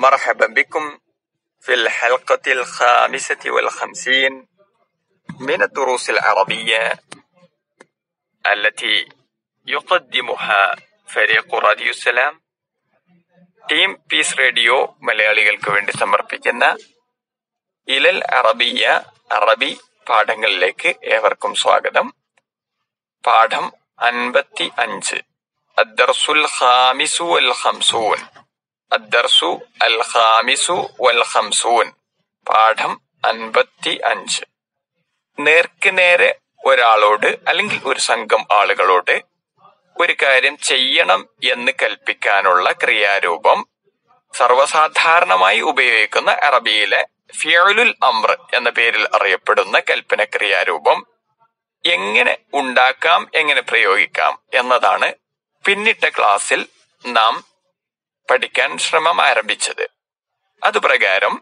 مرحبا بكم في الحلقة الخامسة والخمسين من الدروس العربية التي يقدمها فريق راديو السلام team piece radio മലയാളികൾക്ക് വേണ്ടി സമർപ്പിക്കുന്ന ഇലൽ അറബിയ അറബി പാഠങ്ങളിലേക്ക് ഏവർക്കും സ്വാഗതം പാഠം അൻപത്തി അഞ്ച് അദ്ദർസുൽ ഖാമിസു വൽ ഖംസൂൻ അദ്ദർസു അൽ ഖാമിസു വൽ ഖംസൂൻ പാഠം അൻപത്തി അഞ്ച് നേർക്ക് നേരെ ഒരാളോട് അല്ലെങ്കിൽ ഒരു സംഘം ആളുകളോട് ഒരു കാര്യം ചെയ്യണം എന്ന് കൽപ്പിക്കാനുള്ള ക്രിയാരൂപം സർവ്വസാധാരണമായി ഉപയോഗിക്കുന്ന അറബിയിലെ ഫിയലുൽ അമ്ര എന്ന പേരിൽ അറിയപ്പെടുന്ന കൽപ്പന ക്രിയാരൂപം എങ്ങനെ ഉണ്ടാക്കാം എങ്ങനെ പ്രയോഗിക്കാം എന്നതാണ് പിന്നിട്ട ക്ലാസ്സിൽ നാം പഠിക്കാൻ ശ്രമം ആരംഭിച്ചത് അതുപ്രകാരം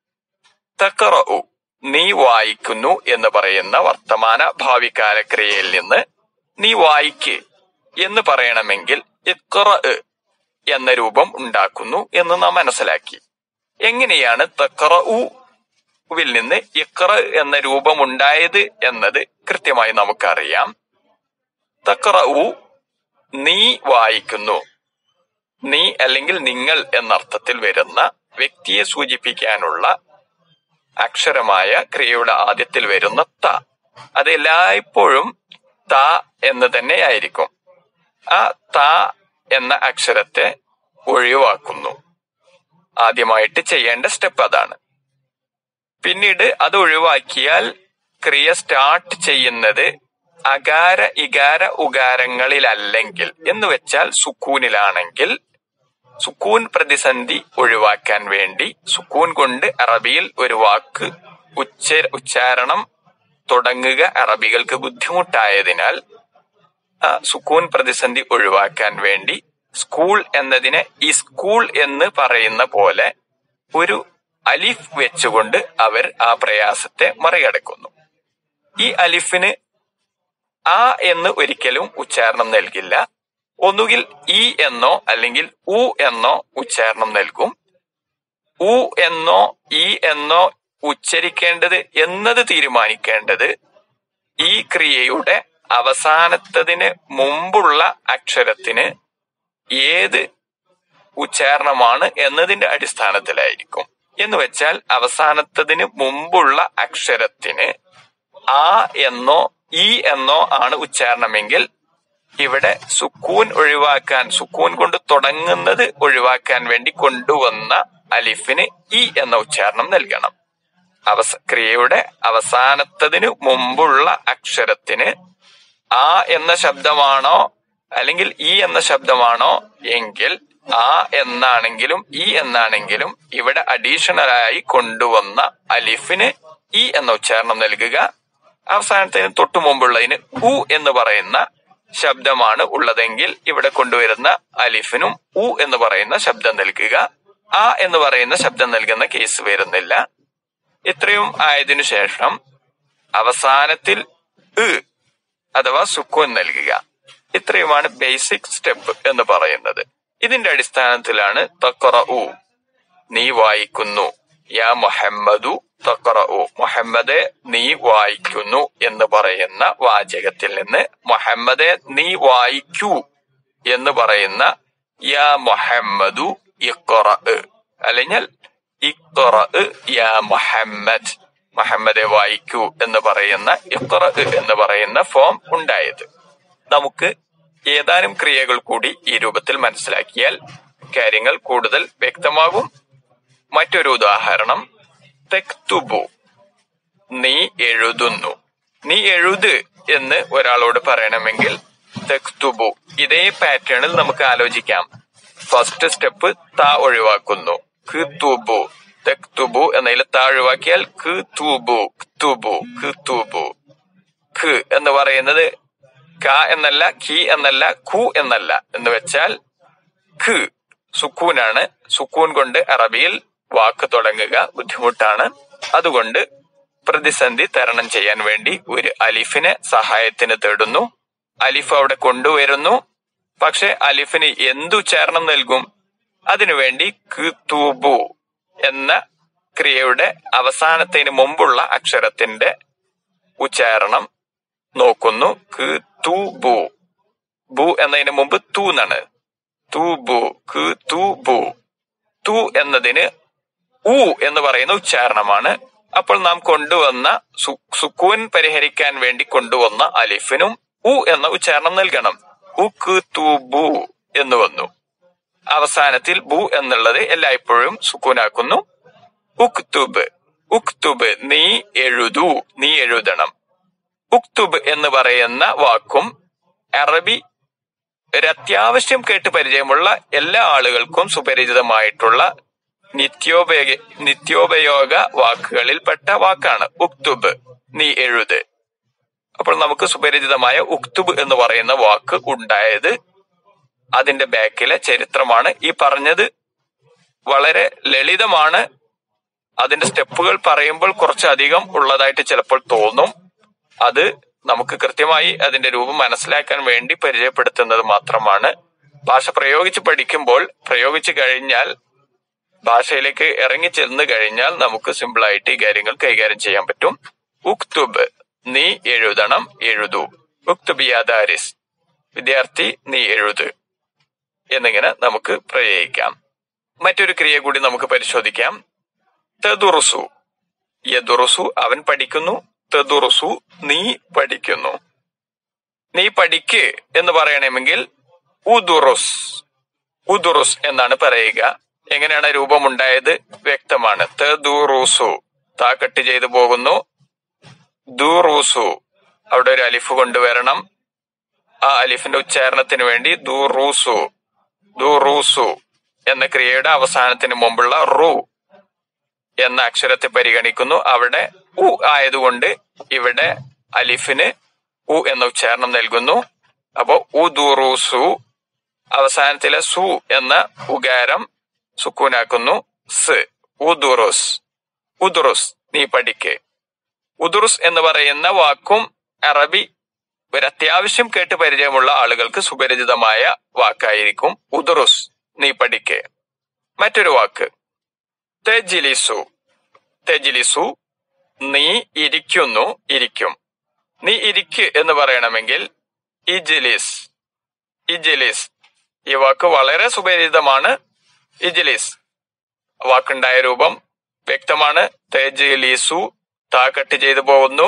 തക്കറു നീ വായിക്കുന്നു എന്ന് പറയുന്ന വർത്തമാന ഭാവികാല ക്രിയയിൽ നിന്ന് നീ വായിക്ക് എന്ന് പറയണമെങ്കിൽ ഇക്റ എന്ന രൂപം ഉണ്ടാക്കുന്നു എന്ന് നാം മനസ്സിലാക്കി എങ്ങനെയാണ് തക്കറഉവിൽ നിന്ന് ഇക്റ എന്ന രൂപം ഉണ്ടായത് എന്നത് കൃത്യമായി നമുക്കറിയാം തക്കറഉ നീ വായിക്കുന്നു നീ അല്ലെങ്കിൽ നിങ്ങൾ എന്നർത്ഥത്തിൽ വരുന്ന വ്യക്തിയെ സൂചിപ്പിക്കാനുള്ള അക്ഷരമായ ക്രിയയുടെ ആദ്യത്തിൽ വരുന്ന ത അത് എല്ലായ്പ്പോഴും ത എന്ന് തന്നെയായിരിക്കും ആ ത എന്ന അക്ഷരത്തെ ഒഴിവാക്കുന്നു ആദ്യമായിട്ട് ചെയ്യേണ്ട സ്റ്റെപ്പ് അതാണ് പിന്നീട് അത് ഒഴിവാക്കിയാൽ ക്രിയ സ്റ്റാർട്ട് ചെയ്യുന്നത് അകാര ഇകാര ഉകാരങ്ങളിലല്ലെങ്കിൽ എന്ന് വെച്ചാൽ സുക്കൂനിലാണെങ്കിൽ സുക്കൂൻ പ്രതിസന്ധി ഒഴിവാക്കാൻ വേണ്ടി സുക്കൂൻ കൊണ്ട് അറബിയിൽ ഒരു വാക്ക് ഉച്ച ഉച്ചാരണം തുടങ്ങുക അറബികൾക്ക് ബുദ്ധിമുട്ടായതിനാൽ ആ സുക്കൂൻ പ്രതിസന്ധി ഒഴിവാക്കാൻ വേണ്ടി സ്കൂൾ എന്നതിനെ ഈ സ്കൂൾ എന്ന് പറയുന്ന പോലെ ഒരു അലിഫ് വെച്ചുകൊണ്ട് അവർ ആ പ്രയാസത്തെ മറികടക്കുന്നു ഈ അലിഫിന് ആ എന്ന് ഒരിക്കലും ഉച്ചാരണം നൽകില്ല ഒന്നുകിൽ ഇ എന്നോ അല്ലെങ്കിൽ ഉ എന്നോ ഉച്ചാരണം നൽകും ഉ എന്നോ ഇ എന്നോ ഉച്ചരിക്കേണ്ടത് എന്നത് തീരുമാനിക്കേണ്ടത് ഈ ക്രിയയുടെ അവസാനത്തതിന് മുമ്പുള്ള അക്ഷരത്തിന് ഏത് ഉച്ചാരണമാണ് എന്നതിന്റെ അടിസ്ഥാനത്തിലായിരിക്കും എന്ന് വെച്ചാൽ അവസാനത്തതിന് മുമ്പുള്ള അക്ഷരത്തിന് ആ എന്നോ ഈ എന്നോ ആണ് ഉച്ചാരണമെങ്കിൽ ഇവിടെ സുക്കൂൻ ഒഴിവാക്കാൻ സുക്കൂൻ കൊണ്ട് തുടങ്ങുന്നത് ഒഴിവാക്കാൻ വേണ്ടി കൊണ്ടുവന്ന അലിഫിന് ഇ എന്ന ഉച്ചാരണം നൽകണം അവസ ക്രിയയുടെ അവസാനത്തതിന് മുമ്പുള്ള അക്ഷരത്തിന് ആ എന്ന ശബ്ദമാണോ അല്ലെങ്കിൽ ഈ എന്ന ശബ്ദമാണോ എങ്കിൽ ആ എന്നാണെങ്കിലും ഈ എന്നാണെങ്കിലും ഇവിടെ അഡീഷണലായി കൊണ്ടുവന്ന അലിഫിന് ഇ എന്ന ഉച്ചാരണം നൽകുക അവസാനത്തിന് തൊട്ടു മുമ്പുള്ളതിന് ഉ എന്ന് പറയുന്ന ശബ്ദമാണ് ഉള്ളതെങ്കിൽ ഇവിടെ കൊണ്ടുവരുന്ന അലിഫിനും ഉ എന്ന് പറയുന്ന ശബ്ദം നൽകുക ആ എന്ന് പറയുന്ന ശബ്ദം നൽകുന്ന കേസ് വരുന്നില്ല ഇത്രയും ആയതിനു ശേഷം അവസാനത്തിൽ ഇ അഥവാ സുക്കൂൻ നൽകുക ഇത്രയുമാണ് ബേസിക് സ്റ്റെപ്പ് എന്ന് പറയുന്നത് ഇതിന്റെ അടിസ്ഥാനത്തിലാണ് തക്കറു നീ വായിക്കുന്നു യാ മുഹമ്മദു തക്കറു മുഹമ്മദെ നീ വായിക്കുന്നു എന്ന് പറയുന്ന വാചകത്തിൽ നിന്ന് മുഹമ്മദെ നീ വായിക്കൂ എന്ന് പറയുന്ന യാ മുഹമ്മദു ഇഖ്റ അല്ലെങ്കിൽ ഇഖ്റ യാ മുഹമ്മദ് മുഹമ്മദെ വായിക്കൂ എന്ന് പറയുന്ന ഇഖ്റ എന്ന് പറയുന്ന ഫോം ഉണ്ടായത് നമുക്ക് ഏതാനും ക്രിയകൾ കൂടി ഈ രൂപത്തിൽ മനസ്സിലാക്കിയാൽ കാര്യങ്ങൾ കൂടുതൽ വ്യക്തമാകും മറ്റൊരു ഉദാഹരണം തെക്തുബു നീ എഴുതുന്നു നീ എഴുത് എന്ന് ഒരാളോട് പറയണമെങ്കിൽ തെക്തുബു ഇതേ പാറ്റേണിൽ നമുക്ക് ആലോചിക്കാം ഫസ്റ്റ് സ്റ്റെപ്പ് ത ഒഴിവാക്കുന്നു ക്തുബു തെക്തുബു എന്നതിൽ ത ഒഴിവാക്കിയാൽ ക്തുബു ക്തുബു ക്തുബു ഖ് എന്ന് പറയുന്നത് ക എന്നല്ല ഖി എന്നല്ല ഖു എന്നല്ല എന്ന് വെച്ചാൽ ഖ് സുക്കൂനാണ് സുക്കൂൻ കൊണ്ട് അറബിയിൽ വാക്ക് തുടങ്ങുക ബുദ്ധിമുട്ടാണ് അതുകൊണ്ട് പ്രതിസന്ധി തരണം ചെയ്യാൻ വേണ്ടി ഒരു അലിഫിനെ സഹായത്തിന് തേടുന്നു അലിഫ് അവിടെ കൊണ്ടുവരുന്നു പക്ഷെ അലിഫിന് എന്തുച്ചാരണം നൽകും അതിനുവേണ്ടി കിതൂബു എന്ന ക്രിയയുടെ അവസാനത്തിന് മുമ്പുള്ള അക്ഷരത്തിന്റെ ഉച്ചാരണം നോക്കുന്നു കിതൂബു ബു എന്നതിന് മുമ്പ് തു എന്നാണ് തൂബു കിതൂബു തു എന്നതിന് ഉ എന്ന് പറയുന്ന ഉച്ചാരണമാണ് അപ്പോൾ നാം കൊണ്ടുവന്ന സു- സുക്കൂൻ പരിഹരിക്കാൻ വേണ്ടി കൊണ്ടുവന്ന അലിഫിനും ഉ എന്ന ഉച്ചാരണം നൽകണം ഉക്തൂബു എന്ന് വന്നു അവസാനത്തിൽ ബു എന്നുള്ളത് എല്ലായ്പ്പോഴും സുക്കൂനാക്കുന്നു ഉക്തുബ് ഉക്തുബ് നീ എഴുതൂ നീ എഴുതണം ഉക്തുബ് എന്ന് പറയുന്ന വാക്കും അറബി ഒരു അത്യാവശ്യം കേട്ട് പരിചയമുള്ള എല്ലാ ആളുകൾക്കും സുപരിചിതമായിട്ടുള്ള നിത്യോപയോഗ നിത്യോപയോഗ വാക്കുകളിൽപ്പെട്ട വാക്കാണ് ഉക്തുബ് നീ എഴുത് അപ്പോൾ നമുക്ക് സുപരിചിതമായ ഉക്തുബ് എന്ന് പറയുന്ന വാക്ക് ഉണ്ടായത് അതിന്റെ ബാക്കിലെ ചരിത്രമാണ് ഈ പറഞ്ഞത് വളരെ ലളിതമാണ് അതിന്റെ സ്റ്റെപ്പുകൾ പറയുമ്പോൾ കുറച്ചധികം ഉള്ളതായിട്ട് ചിലപ്പോൾ തോന്നും അത് നമുക്ക് കൃത്യമായി അതിന്റെ രൂപം മനസ്സിലാക്കാൻ വേണ്ടി പരിചയപ്പെടുത്തുന്നത് മാത്രമാണ് ഭാഷ പ്രയോഗിച്ച് പഠിക്കുമ്പോൾ പ്രയോഗിച്ചു കഴിഞ്ഞാൽ ഭാഷയിലേക്ക് ഇറങ്ങി ചെന്ന് കഴിഞ്ഞാൽ നമുക്ക് സിമ്പിൾ ആയിട്ട് ഈ കാര്യങ്ങൾ കൈകാര്യം ചെയ്യാൻ പറ്റും ഉക്തുബ് നീ എഴുതണം എഴുതൂ ഉക്തുബ് യാദാരിസ് വിദ്യാർത്ഥി നീ എഴുത് എന്നിങ്ങനെ നമുക്ക് പ്രയോഗിക്കാം മറ്റൊരു ക്രിയ കൂടി നമുക്ക് പരിശോധിക്കാം തെതുറുസു യദുറുസു അവൻ പഠിക്കുന്നു തെതുറുസു നീ പഠിക്കുന്നു നീ പഠിക്ക് എന്ന് പറയണമെങ്കിൽ ഉദുറുസ് ഉദുറുസ് എന്നാണ് പറയുക എങ്ങനെയാണ് രൂപമുണ്ടായത് വ്യക്തമാണ് തെദുറുസു താ കട്ട് ചെയ്തു പോകുന്നു ദുറൂസു അവിടെ ഒരു അലിഫ് കൊണ്ടുവരണം ആ അലിഫിന്റെ ഉച്ചാരണത്തിന് വേണ്ടി ദുറൂസു ദുറൂസു എന്ന ക്രിയയുടെ അവസാനത്തിന് മുമ്പുള്ള റു എന്ന അക്ഷരത്തെ പരിഗണിക്കുന്നു അവിടെ ഉ ആയതുകൊണ്ട് ഇവിടെ അലിഫിന് ഉ എന്ന ഉച്ചാരണം നൽകുന്നു അപ്പോ ഉ ദുറൂസു അവസാനത്തിലെ സു എന്ന ഉകാരം സുക്കൂനാക്കുന്നു സ് ഉദുറുസ് ഉദുറുസ് നീ പഠിക്ക് ഉദുറുസ് എന്ന് പറയുന്ന വാക്കും അറബി ഒരു അത്യാവശ്യം കേട്ട് പരിചയമുള്ള ആളുകൾക്ക് സുപരിചിതമായ വാക്കായിരിക്കും ഉദുറുസ് നീ പഠിക്ക് മറ്റൊരു വാക്ക് തെജിലിസു തെജിലിസു നീ ഇരിക്കുന്നു ഇരിക്കും നീ ഇരിക്ക് എന്ന് പറയണമെങ്കിൽ ഇജിലിസ് ഇജിലിസ് ഈ വാക്ക് വളരെ സുപരിചിതമാണ് ഇജിലിസ് വാക്കുണ്ടായ രൂപം വ്യക്തമാണ് തെജിലിസു താ കട്ട് ചെയ്തു പോകുന്നു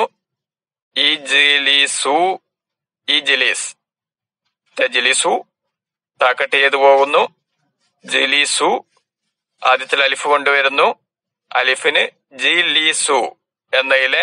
ഇജിലിസു ഇജിലിസ് തെജിലിസു താ കട്ട് ചെയ്തു പോകുന്നു ജിലിസു ആദ്യത്തിൽ അലിഫ് കൊണ്ടുവരുന്നു അലിഫിന് ജിലിസു എന്നതിലെ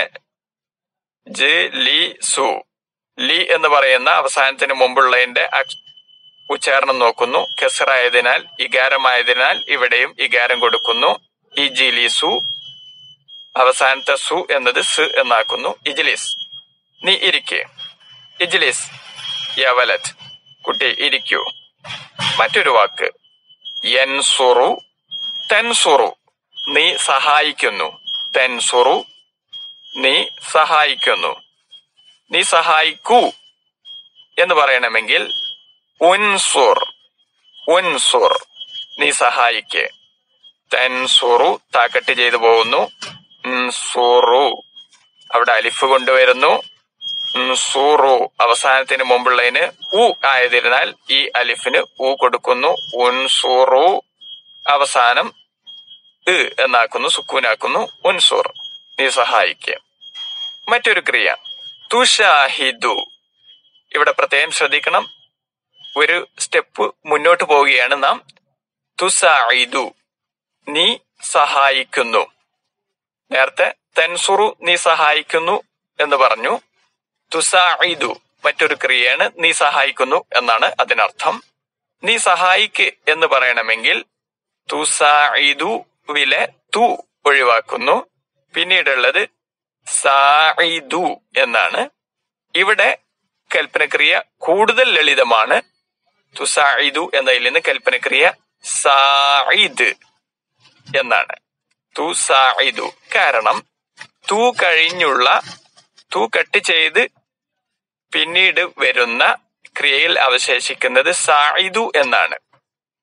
ജിലിസു ലി എന്ന് പറയുന്ന അവസാനത്തിന് മുമ്പുള്ളതിന്റെ അക്ഷ- ഉച്ചാരണം നോക്കുന്നു കെസറായതിനാൽ ഇകാരമായതിനാൽ ഇവിടെയും ഇകാരം കൊടുക്കുന്നു ഇജിലിസു അവസാനത്തെ സു എന്നത് സ് എന്നാക്കുന്നു ഇജിലിസ് നീ ഇരിക്കെ ഇജിലിസ് യവലത് കുട്ടി ഇരിക്കൂ മറ്റൊരു വാക്ക് യൻസുറു തെൻസുറു നീ സഹായിക്കുന്നു തെൻസുറു നീ സഹായിക്കുന്നു നീ സഹായിക്കൂ എന്ന് പറയണമെങ്കിൽ ഉൻസുർ ഉൻസുർ നീ സഹായിക്ക് തെൻസുറു താക്കട്ട് ചെയ്തു പോകുന്നു ഉൻസുറു അവിടെ അലിഫ് കൊണ്ടുവരുന്നു ഉൻസുറു അവസാനത്തിന് മുമ്പുള്ളതിന് ഉ ആയതിനാൽ ഈ അലിഫിന് ഉ കൊടുക്കുന്നു ഉൻസുറു അവസാനം ഇ എന്നാക്കുന്നു സുക്കൂനാക്കുന്നു ഉൻസുർ നീ സഹായിക്കുക മറ്റൊരു ക്രിയ തുഷാഹിദു ഇവിടെ പ്രത്യേകം ശ്രദ്ധിക്കണം ഒരു സ്റ്റെപ്പ് മുന്നോട്ട് പോവുകയാണ് നാം തുസായിദു നീ സഹായിക്കുന്നു നേരത്തെ തെൻസുറു നീ സഹായിക്കുന്നു എന്ന് പറഞ്ഞു തുസായിദു മറ്റൊരു ക്രിയയാണ് നീ സഹായിക്കുന്നു എന്നാണ് അതിനർത്ഥം നീ സഹായിക്ക് എന്ന് പറയണമെങ്കിൽ തുസായിദുവിലെ തു ഒഴിവാക്കുന്നു പിന്നീടുള്ളത് സായിദു എന്നാണ് ഇവിടെ കൽപ്പനക്രിയ കൂടുതൽ ലളിതമാണ് തുസായിദു എന്നതിൽ നിന്ന് കൽപ്പനക്രിയ സായിദ് എന്നാണ് തു സായിദു കാരണം തു കഴിഞ്ഞുള്ള തു കട്ട് ചെയ്ത് പിന്നീട് വരുന്ന ക്രിയയിൽ അവശേഷിക്കുന്നത് സായിദു എന്നാണ്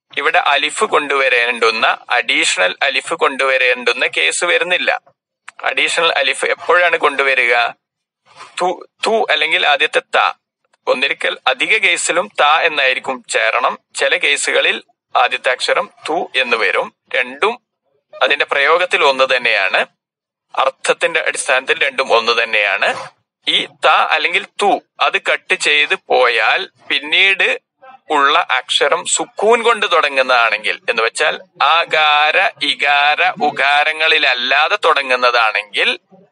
ഇവിടെ അലിഫ് കൊണ്ടുവരേണ്ടുന്ന അഡീഷണൽ അലിഫ് കൊണ്ടുവരേണ്ടുന്ന കേസ് വരുന്നില്ല അഡീഷണൽ അലിഫ് എപ്പോഴാണ് കൊണ്ടുവരിക തു തു അല്ലെങ്കിൽ ആദ്യത്തെ ത ഒന്നിരിക്കൽ അധിക കേസിലും ത എന്നായിരിക്കും ചേരണം ചില കേസുകളിൽ ആദ്യത്തെ അക്ഷരം തു എന്ന് വരും രണ്ടും അതിന്റെ പ്രയോഗത്തിൽ ഒന്ന് തന്നെയാണ് അർത്ഥത്തിന്റെ അടിസ്ഥാനത്തിൽ രണ്ടും ഒന്ന് തന്നെയാണ് ഈ ത അല്ലെങ്കിൽ തു അത് കട്ട് ചെയ്ത് പോയാൽ പിന്നീട് ഉള്ള അക്ഷരം സുക്കൂൻ കൊണ്ട് തുടങ്ങുന്നതാണെങ്കിൽ എന്ന് വെച്ചാൽ ആകാര ഇകാര ഉകാരങ്ങളിലല്ലാതെ തുടങ്ങുന്നതാണെങ്കിൽ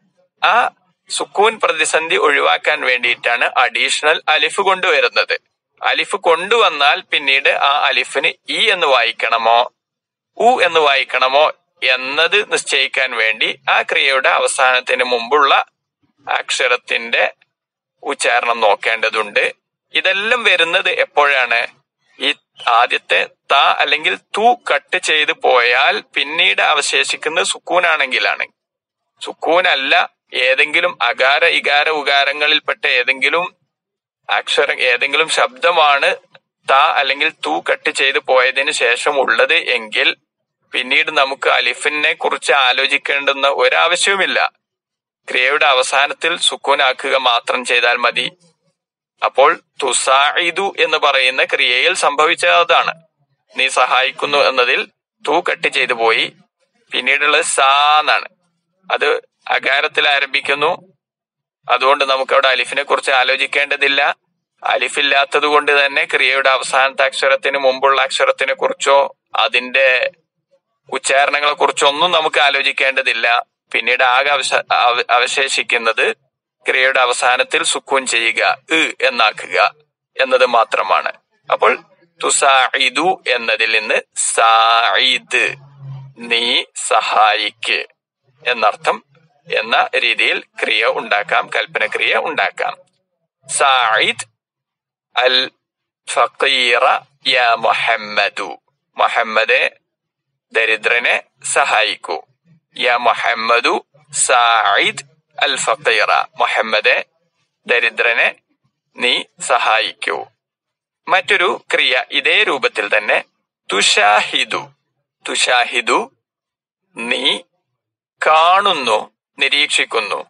ആ സുക്കൂൻ പ്രതിസന്ധി ഒഴിവാക്കാൻ വേണ്ടിയിട്ടാണ് അഡീഷണൽ അലിഫ് കൊണ്ടുവരുന്നത് അലിഫ് കൊണ്ടുവന്നാൽ പിന്നീട് ആ അലിഫിന് ഇ എന്ന് വായിക്കണമോ ഉ എന്ന് വായിക്കണമോ എന്നത് നിശ്ചയിക്കാൻ വേണ്ടി ആ ക്രിയയുടെ അവസാനത്തിന് മുമ്പുള്ള അക്ഷരത്തിന്റെ ഉച്ചാരണം നോക്കേണ്ടതുണ്ട് ഇതെല്ലാം വരുന്നത് എപ്പോഴാണ് ഈ ആദ്യത്തെ ത അല്ലെങ്കിൽ തു കട്ട് ചെയ്ത് പോയാൽ പിന്നീട് അവശേഷിക്കുന്നത് സുക്കൂനാണെങ്കിലാണ് സുക്കൂനല്ല ഏതെങ്കിലും അകാര ഇകാര ഉകാരങ്ങളിൽപ്പെട്ട ഏതെങ്കിലും അക്ഷരം ഏതെങ്കിലും ശബ്ദമാണ് ത അല്ലെങ്കിൽ തു കട്ട് ചെയ്ത് പോയതിനു ശേഷം ഉള്ളത് എങ്കിൽ പിന്നീട് നമുക്ക് അലിഫിനെ കുറിച്ച് ആലോചിക്കേണ്ടുന്ന ഒരാവശ്യവുമില്ല ക്രിയയുടെ അവസാനത്തിൽ സുക്കൂനാക്കുക മാത്രം ചെയ്താൽ മതി അപ്പോൾ തുസായിദു എന്ന് പറയുന്ന ക്രിയയിൽ സംഭവിച്ചതാണ് നീ സഹായിക്കുന്നു എന്നതിൽ തൂ കട്ട് ചെയ്തു പോയി പിന്നീടുള്ളത് സാ എന്നാണ് അത് അകാരത്തിൽ ആരംഭിക്കുന്നു അതുകൊണ്ട് നമുക്ക് അവിടെ അലിഫിനെ കുറിച്ച് ആലോചിക്കേണ്ടതില്ല അലിഫില്ലാത്തത് കൊണ്ട് തന്നെ ക്രിയയുടെ അവസാനത്തെ അക്ഷരത്തിന് മുമ്പുള്ള അക്ഷരത്തിനെ കുറിച്ചോ അതിന്റെ ഉച്ചാരണങ്ങളെ കുറിച്ചോ ഒന്നും നമുക്ക് ആലോചിക്കേണ്ടതില്ല പിന്നീട് ആകെ അവശ- അവ- അവശേഷിക്കുന്നത് ക്രിയയുടെ അവസാനത്തിൽ സുക്കൂൻ ചെയ്യുക ഇ എന്നാക്കുക എന്നത് മാത്രമാണ് അപ്പോൾ തുസായിദു എന്നതിൽ നിന്ന് സായിദ് നീ സഹായിക്ക് എന്നർത്ഥം എന്ന രീതിയിൽ ക്രിയ ഉണ്ടാക്കാം കൽപ്പന ക്രിയ ഉണ്ടാക്കാം സായിദ് അൽ ഫക്കീറ യ മുഹമ്മദു മുഹമ്മദെ ദരിദ്രനെ സഹായിക്കൂ യ മുഹമ്മദു സായിദ് അൽ ഫക്കീറ മുഹമ്മദെ ദരിദ്രനെ നീ സഹായിക്കൂ മറ്റൊരു ക്രിയ ഇതേ രൂപത്തിൽ തന്നെ തുഷാഹിദു തുഷാഹിദു നീ കാണുന്നു നിരീക്ഷിക്കുന്നു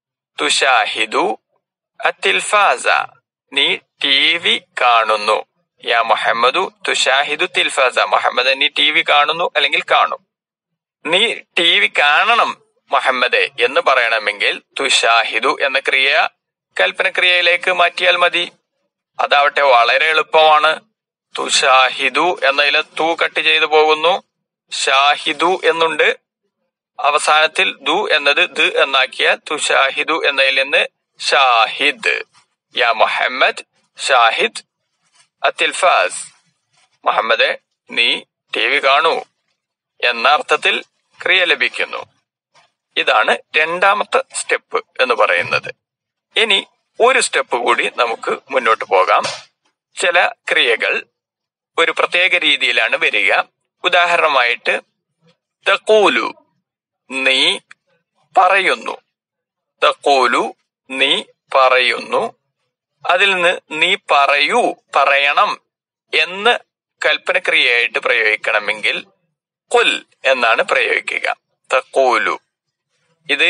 തുഷാഹിദു അത്തിൽഫാസ നീ ടി വി കാണുന്നു യാ മുഹമ്മദു തുഷാഹിദു തിൽഫാസ മുഹമ്മദ് നീ ടി വി കാണുന്നു അല്ലെങ്കിൽ കാണും നീ ടി വി കാണണം മുഹമ്മദെ എന്ന് പറയണമെങ്കിൽ തുഷാഹിദു എന്ന ക്രിയ കൽപ്പനക്രിയയിലേക്ക് മാറ്റിയാൽ മതി അതാവട്ടെ വളരെ എളുപ്പമാണ് തുഷാഹിദു എന്നതിൽ തൂ കട്ട് ചെയ്തു പോകുന്നു ഷാഹിദു എന്നുണ്ട് അവസാനത്തിൽ ദു എന്നത് ദ് എന്നാക്കിയ തുഷാഹിദു എന്നതിൽ നിന്ന് ഷാഹിദ് യാ മുഹമ്മദ് ഷാഹിദ് അത്തിൽഫാസ് മുഹമ്മദെ നീ ടി വി കാണൂ എന്ന അർത്ഥത്തിൽ ക്രിയ ലഭിക്കുന്നു ഇതാണ് രണ്ടാമത്തെ സ്റ്റെപ്പ് എന്ന് പറയുന്നത് ഇനി ഒരു സ്റ്റെപ്പ് കൂടി നമുക്ക് മുന്നോട്ട് പോകാം ചില ക്രിയകൾ ഒരു പ്രത്യേക രീതിയിലാണ് വരിക ഉദാഹരണമായിട്ട് തക്കൂലു നീ പറയുന്നു തക്കൂലു നീ പറയുന്നു അതിൽ നിന്ന് നീ പറയൂ പറയണം എന്ന് കൽപ്പനക്രിയയായിട്ട് പ്രയോഗിക്കണമെങ്കിൽ കുൽ എന്നാണ് പ്രയോഗിക്കുക തക്കൂലു ഇത്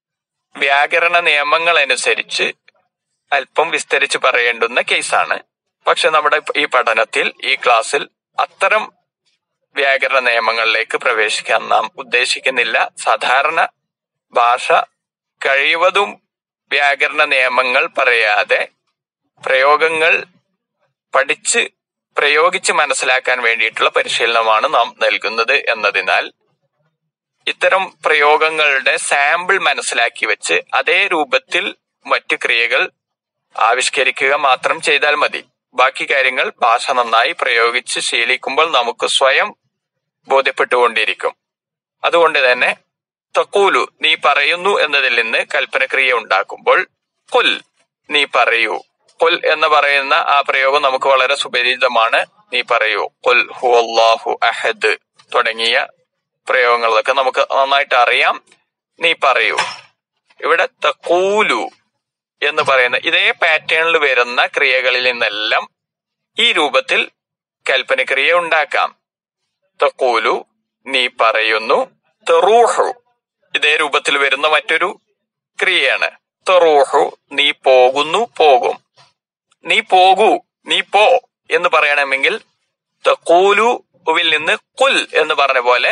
വ്യാകരണ നിയമങ്ങൾ അനുസരിച്ച് അല്പം വിസ്തരിച്ച് പറയേണ്ടുന്ന കേസാണ് പക്ഷെ നമ്മുടെ ഈ പഠനത്തിൽ ഈ ക്ലാസ്സിൽ അത്തരം വ്യാകരണ നിയമങ്ങളിലേക്ക് പ്രവേശിക്കാൻ നാം ഉദ്ദേശിക്കുന്നില്ല സാധാരണ ഭാഷ കഴിവതും വ്യാകരണ നിയമങ്ങൾ പറയാതെ പ്രയോഗങ്ങൾ പഠിച്ച് പ്രയോഗിച്ച് മനസ്സിലാക്കാൻ വേണ്ടിയിട്ടുള്ള പരിശീലനമാണ് നാം നൽകുന്നത് എന്നതിനാൽ ഇത്തരം പ്രയോഗങ്ങളുടെ സാമ്പിൾ മനസ്സിലാക്കി വെച്ച് അതേ രൂപത്തിൽ മറ്റു ക്രിയകൾ ആവിഷ്കരിക്കുക മാത്രം ചെയ്താൽ മതി ബാക്കി കാര്യങ്ങൾ ഭാഷ നന്നായി പ്രയോഗിച്ച് ശീലിക്കുമ്പോൾ നമുക്ക് സ്വയം ബോധ്യപ്പെട്ടുകൊണ്ടിരിക്കും അതുകൊണ്ട് തന്നെ തക്കൂലു നീ പറയുന്നു എന്നതിൽ നിന്ന് കൽപ്പനക്രിയ ഉണ്ടാക്കുമ്പോൾ കൊൽ നീ പറയൂ കൊൽ എന്ന് പറയുന്ന ആ പ്രയോഗം നമുക്ക് വളരെ സുപരിചിതമാണ് നീ പറയൂ കൊൽ ഹു അള്ളാഹു അഹദ് തുടങ്ങിയ പ്രയോഗങ്ങളൊക്കെ നമുക്ക് നന്നായിട്ട് അറിയാം നീ പറയൂ ഇവിടെ തക്കൂലു എന്ന് പറയുന്ന ഇതേ പാറ്റേണിൽ വരുന്ന ക്രിയകളിൽ നിന്നെല്ലാം ഈ രൂപത്തിൽ കൽപ്പനക്രിയ ഉണ്ടാക്കാം തക്കൂലു നീ പറയുന്നു തെറൂഹു ഇതേ രൂപത്തിൽ വരുന്ന മറ്റൊരു ക്രിയയാണ് തെറൂഹു നീ പോകുന്നു പോകും നീ പോകൂ നീ പോ എന്ന് പറയണമെങ്കിൽ തക്കൂലുവിൽ നിന്ന് കുൽ എന്ന് പറഞ്ഞ പോലെ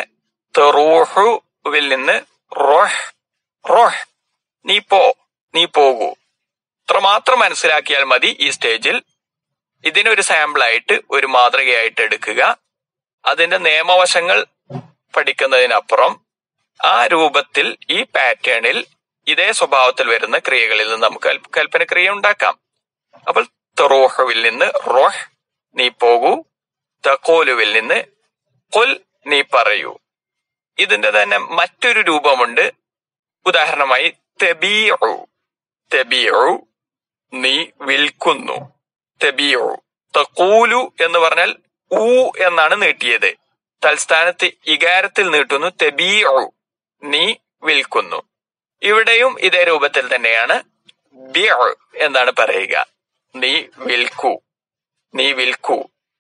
തെറൂഹുവിൽ നിന്ന് റോഹ് റോഹ് നീ പോ നീ പോകൂ ഇത്രമാത്രം മനസ്സിലാക്കിയാൽ മതി ഈ സ്റ്റേജിൽ ഇതിനൊരു സാമ്പിളായിട്ട് ഒരു മാതൃകയായിട്ട് എടുക്കുക അതിന്റെ നിയമവശങ്ങൾ പഠിക്കുന്നതിനപ്പുറം ആ രൂപത്തിൽ ഈ പാറ്റേണിൽ ഇതേ സ്വഭാവത്തിൽ വരുന്ന ക്രിയകളിൽ നിന്ന് നമുക്ക് കൽ- കൽപ്പന ക്രിയ ഉണ്ടാക്കാം അപ്പോൾ തെറൂഹുവിൽ നിന്ന് റോഹ് നീ പോകൂ തക്കോലുവിൽ നിന്ന് കൊൽ നീ പറയൂ ഇതിന്റെ തന്നെ മറ്റൊരു രൂപമുണ്ട് ഉദാഹരണമായി തെബീഉ തെബീഉ നീ വിൽക്കുന്നു തെബീഉ തക്കൂലു എന്ന് പറഞ്ഞാൽ ഊ എന്നാണ് നീട്ടിയത് തൽസ്ഥാനത്ത് ഇകാരത്തിൽ നീട്ടുന്നു തെബീഉ നീ വിൽക്കുന്നു ഇവിടെയും ഇതേ രൂപത്തിൽ തന്നെയാണ് ബിഅ എന്നാണ് പറയുക നീ വിൽക്കൂ നീ വിൽക്കൂ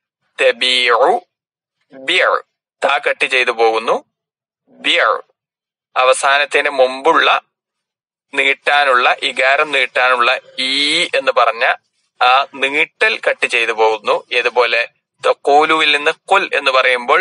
തെബീഉ ബിഅ താ കട്ട് ചെയ്തു പോകുന്നു ബിഅ അവസാനത്തിന് മുമ്പുള്ള നീട്ടാനുള്ള ഇകാരം നീട്ടാനുള്ള ഈ എന്ന് പറഞ്ഞ ആ നീട്ടൽ കട്ട് ചെയ്തു പോകുന്നു ഇതുപോലെ തക്കൂലുവിൽ നിന്ന് കുൽ എന്ന് പറയുമ്പോൾ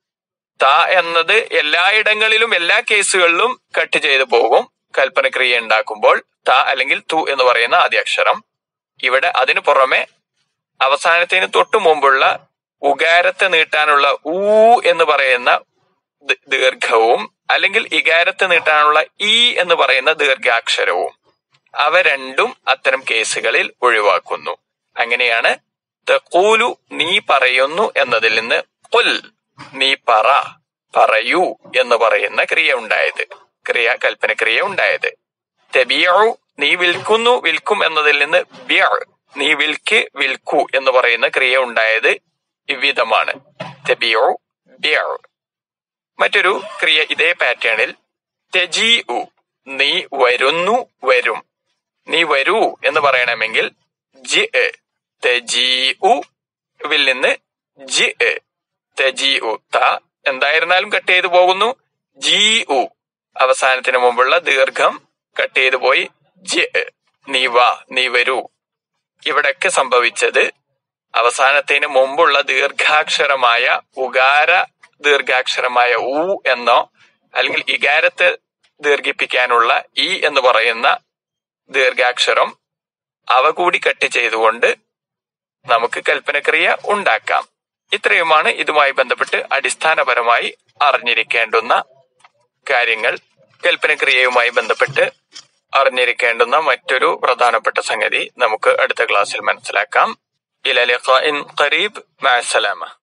ത എന്നത് എല്ലായിടങ്ങളിലും എല്ലാ കേസുകളിലും കട്ട് ചെയ്തു പോകും കൽപ്പനക്രിയ ഉണ്ടാക്കുമ്പോൾ ത അല്ലെങ്കിൽ തു എന്ന് പറയുന്ന ആദ്യ അക്ഷരം ഇവിടെ അതിനു പുറമെ അവസാനത്തിന് തൊട്ടു മുമ്പുള്ള ഉകാരത്തെ നീട്ടാനുള്ള ഊ എന്ന് പറയുന്ന ദ- ദീർഘവും അല്ലെങ്കിൽ ഇകാരത്തെ നീട്ടാനുള്ള ഈ എന്ന് പറയുന്ന ദീർഘാക്ഷരവും അവ രണ്ടും അത്തരം കേസുകളിൽ ഒഴിവാക്കുന്നു അങ്ങനെയാണ് തക്കൂലു നീ പറയുന്നു എന്നതിൽ നിന്ന് കൊൽ നീ പറ പറയൂ എന്ന് പറയുന്ന ക്രിയ ഉണ്ടായത് ക്രിയ കൽപ്പന ക്രിയ ഉണ്ടായത് തെബിയു നീ വിൽക്കുന്നു വിൽക്കും എന്നതിൽ നിന്ന് ബിയ നീ വിൽക്ക് വിൽക്കൂ എന്ന് പറയുന്ന ക്രിയ ഉണ്ടായത് ഇவ்விധമാണ് തെബിയു ബിയ മറ്റൊരു ക്രിയ ഇതേ പാറ്റേണിൽ തെജി ഉ നീ വരുന്നു വരും നീ വരൂ എന്ന് പറയണമെങ്കിൽ ജി തെജി ഉ വിൽ നിന്ന് ജി തെജി ഉ ത എന്തായിരുന്നാലും കട്ട് ചെയ്തു പോകുന്നു ജി ഉ അവസാനത്തിന് മുമ്പുള്ള ദീർഘം കട്ട് ചെയ്തു പോയി ജി നീ വാ നീ വരൂ ഇവിടൊക്കെ സംഭവിച്ചത് അവസാനത്തിന് മുമ്പുള്ള ദീർഘാക്ഷരമായ ഉകാര ദീർഘാക്ഷരമായ ഊ എന്നോ അല്ലെങ്കിൽ ഇകാരത്തെ ദീർഘിപ്പിക്കാനുള്ള ഈ എന്ന് പറയുന്ന ദീർഘാക്ഷരം അവ കൂടി കട്ട് ചെയ്തുകൊണ്ട് നമുക്ക് കൽപ്പനക്രിയ ഉണ്ടാക്കാം ഇത്രയുമാണ് ഇതുമായി ബന്ധപ്പെട്ട് അടിസ്ഥാനപരമായി അറിഞ്ഞിരിക്കേണ്ടുന്ന കാര്യങ്ങൾ കൽപ്പനക്രിയയുമായി ബന്ധപ്പെട്ട് അറിഞ്ഞിരിക്കേണ്ടുന്ന മറ്റൊരു പ്രധാനപ്പെട്ട സംഗതി നമുക്ക് അടുത്ത ക്ലാസ്സിൽ മനസ്സിലാക്കാം ഇലലിഖ ഇൻ ഖരീബ് മഅസ്സലാമ